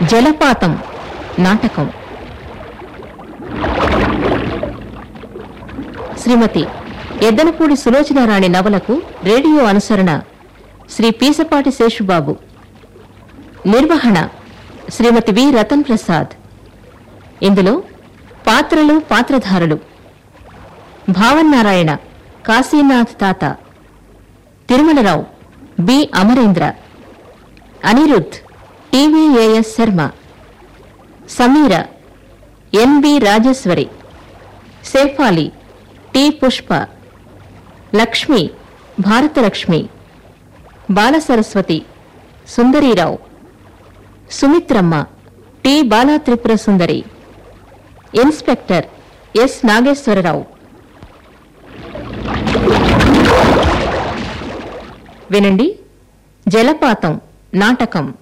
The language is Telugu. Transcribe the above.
జలపాతం నాటకం శ్రీమతి ఎద్దనపూడి సులోచనారాణి నవలకు రేడియో అనుసరణ శ్రీ పీసపాటి శేషుబాబు నిర్వహణ శ్రీమతి వి రతన్ ప్రసాద్ ఇందులో పాత్రలు పాత్రధారులు భావన్నారాయణ కాశీనాథ్ తాత Tirumalarao B Amarendra Anirudh TVAS Sharma Sameera NB Rajeswari Shefali T Pushpa Lakshmi Bharatalakshmi Balasaraswathi Sundarirao Sumitramma T Bala Tripura Sundari inspector S Nageswararao వినండి జలపాతం నాటకం